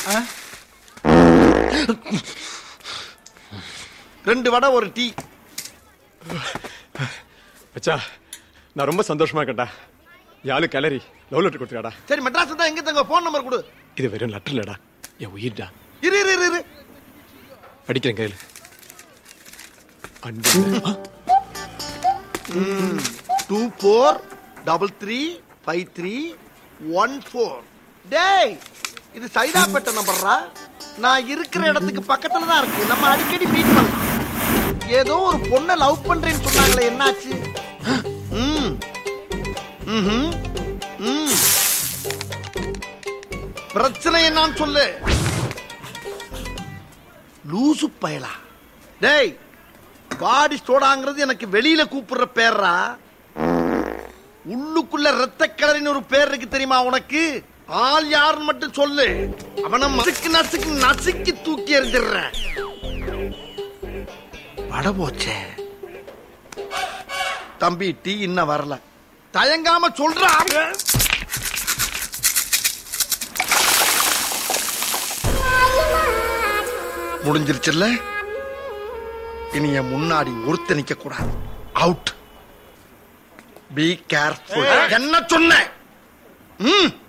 ரெண்டு வடை ஒரு டீ மச்சா நான் ரொம்ப சந்தோஷமா இருக்கேன்டா யாழு கிளறி லவ் லெட்டர் கொடுத்துருக்காடா சரி மெட்ராஸ் தான் எங்க தங்க போன் நம்பர் கொடு இது வெறும் லெட்டர் இல்லடா என் உயிர்டா இரு இரு இரு, இரு படிக்கிறேன் கையில் அன்பு two four double three five three one four டேய் இது சைதாப்பேட்டை நம்பர்ரா நான் இருக்கிற இடத்துக்கு பக்கத்துல தான் இருக்கு நம்ம அடிக்கடி மீட் பண்ணலாம் ஏதோ ஒரு பொண்ணை லவ் பண்றேன்னு சொன்னாங்களே என்னாச்சு ம் ம்ஹும். ம் பிரச்சனை என்னன்னு சொல்லு லூசு பயலா டேய் பாடி ஸ்டோடாங்கிறது எனக்கு வெளியில கூப்பிடுற பேர்ரா உள்ளுக்குள்ள ரத்த கிளறின்னு ஒரு பேர் இருக்கு தெரியுமா உனக்கு ஆள் யாருன்னு மட்டும் சொல்லு அவனை மசுக்கு நசுக்கு நசுக்கி தூக்கி எறிஞ்சிடுறேன் வட போச்சே தம்பி டீ இன்னும் வரல தயங்காம சொல்ற முடிஞ்சிருச்சுல்ல இனி என் முன்னாடி ஒருத்த நிக்க கூடாது அவுட் பி கேர்ஃபுல் என்ன சொன்ன ம்